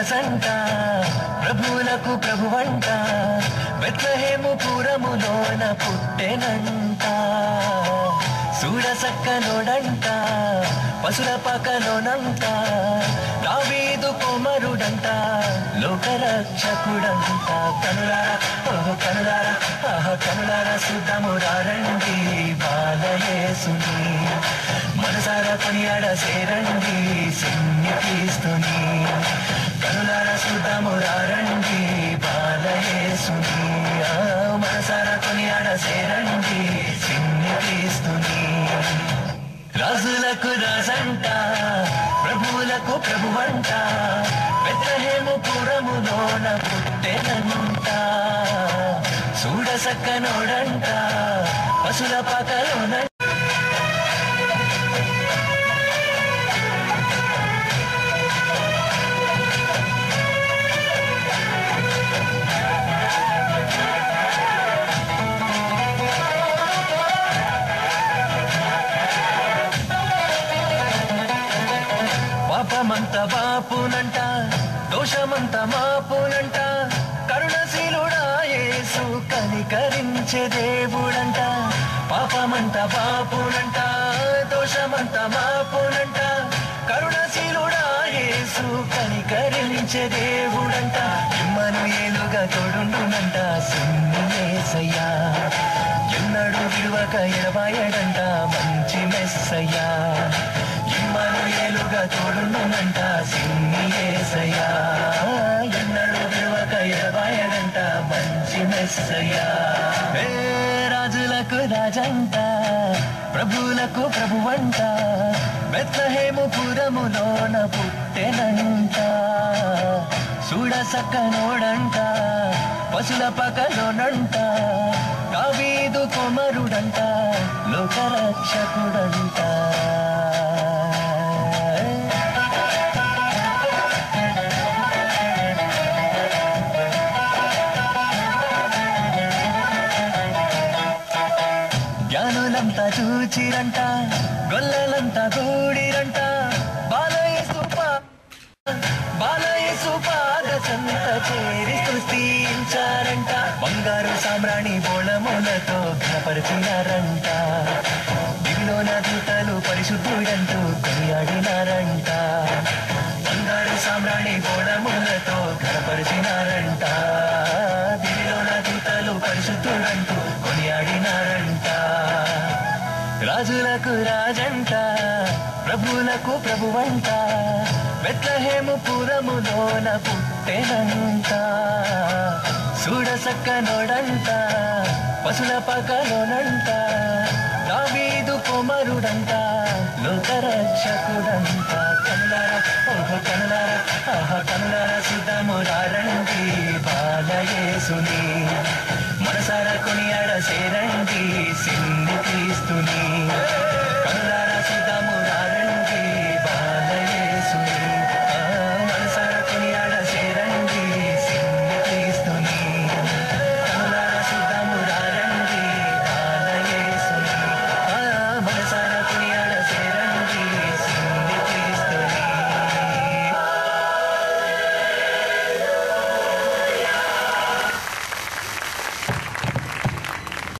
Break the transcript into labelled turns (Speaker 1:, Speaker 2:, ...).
Speaker 1: రాసంట ప్రభువులకు ప్రభువంట బెత్లహేము పురములోన పుట్టెనంట సూడసక్కనోడంట పసుల పక్కలోనంట దావీదు కుమరుడంట లోకరక్షకుడంట కనులారా ఓహో కనులారా ఆహా కనులారా సుద్దము రండి బాలయేసుని మనసారా కొనియాడ సేరండి సిన్ని క్రీస్తుని కనులారా సుద్దము రండి బాలయేసుని ఆ, మనసారా కొనియాడ సేరండి సిన్ని క్రీస్తుని రాజులకు రాజంట ప్రభువులకు ప్రభువంట బెత్లహేము పురములోన పుట్టెనంట చూడసక్కనోడంట పశుల పకలోన పాపమంత బాపునంట దోషమంత మాపునంట కరుణశీలుడా యేసు కనికరించే దేవుడంట పాపమంత బాపునంట దోషమంత మాపునంట కరుణశీలుడా యేసు కనికరించే దేవుడంట ఇమ్మను ఏలుగా తోడుండునంట సిన్నియేసయ్యా ఎన్నడు విలువక ఎడబాయడంట మంచి మెస్సయ్యా ఇమ్మను ఏలుగా తోడుండునంట సిన్నియేసయ్యా ఎన్నడు విలువక ఎడబాయడంట మంచి మెస్సయ్యా ఏ రాజులకు రాజంట ప్రభువులకు ప్రభువంట బెత్లహేము పురములోన పుట్టెనంట చూడసక్కనోడంట పశుల పకలోనంట దావీదు కుమరుడంట లోకరక్షకుడంట జ్ఞానులంతా చూచిరంట గొల్లలంతా కూడిరంట బాలయేసు పా- బాలయేసు పాద సంత చేరి స్తుతించారంట బంగారు సామ్రాణి బోళములతో ఘనపరిచినారంట దివిలోన దూతలు పరిశుద్ధుడంటూ కొనియాడినారంట బంగారు సామ్రాణి బోళములతో ఘనపరిచినారంట దివిలోన దూతలు పరిశుద్ధుడంటూ కొనియాడినారంట రాజులకు రాజంట ప్రభువులకు ప్రభువంట బెత్లహేము పురములోన పుట్టెనంట చూడసక్కనోడంట పశుల పకలోనంట దావీదు కుమరుడంట లోకరక్షకుడంట కనులారా ఓహో కనులారా ఆహా కనులారా సిద్ధము రండి బాలయేసుని మనసారా కొనియాడ సేరండి సిన్న